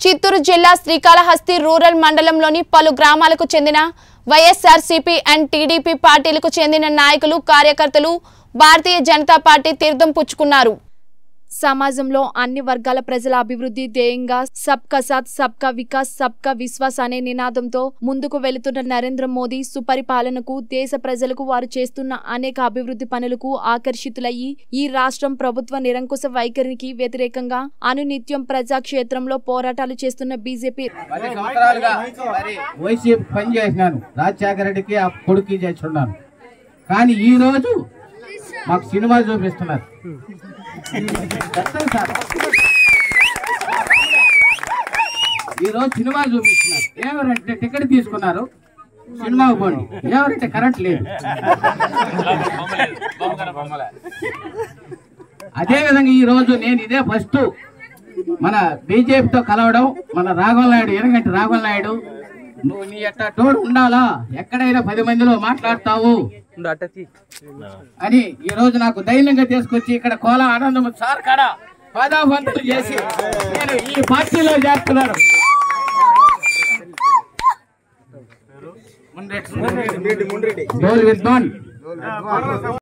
చిత్తూరు జిల్లా శ్రీకాళహస్తి రూరల్ మండలంలోని పలు గ్రామాలకు చెందిన వైఎస్ఆర్సీపీ అండ్ టీడీపీ పార్టీలకు చెందిన నాయకులు కార్యకర్తలు భారతీయ జనతా పార్టీ తీర్థం పుచ్చుకున్నారు సమాజంలో అన్ని వర్గాల ప్రజల అభివృద్ధి ధ్యేయంగా సబ్కా సాత్ సబ్కా వికాస్ సబ్కా విశ్వాస్ అనే నినాదంతో ముందుకు వెళుతున్న నరేంద్ర మోదీ సుపరిపాలనకు దేశ ప్రజలకు వారు చేస్తున్న అనేక అభివృద్ధి పనులకు ఆకర్షితులయ్యి ఈ రాష్ట్రం ప్రభుత్వ నిరంకుశ వైఖరికి వ్యతిరేకంగా అనునిత్యం ప్రజాక్షేత్రంలో పోరాటాలు చేస్తున్న బీజేపీ పది సంవత్సరాలుగా మరి వైసీపీ పని చేసినాను రాజశేఖర రెడ్డికి ఆ కొడుకు చేస్తున్నాను కానీ ఈ రోజు మాకు సినిమా చూపిస్తున్నారు చెప్తాను సార్ ఈ రోజు సినిమా చూపిస్తున్నారు ఏమరంటే టికెట్ తీసుకున్నారు సినిమాకు పోండి ఏమరంటే కరెంట్ లేదు అదే విధంగా ఈ రోజు నేను ఇదే ఫస్ట్ మన బీజేపీతో కలవడం మన రాఘవ నాయుడు ఎనగంటి రాఘవ నాయుడు నువ్వు నీ అట్ట తోడు ఉండాలా ఎక్కడైనా పది మందిలో మాట్లాడతావు అని ఈ రోజు నాకు ధైర్యంగా తీసుకొచ్చి ఇక్కడ కోల ఆనందం సార్ కాడ పాదాబంతులు చేసి నేను ఈ పార్టీలో చేస్తున్నాను డోల్ విద్వాన్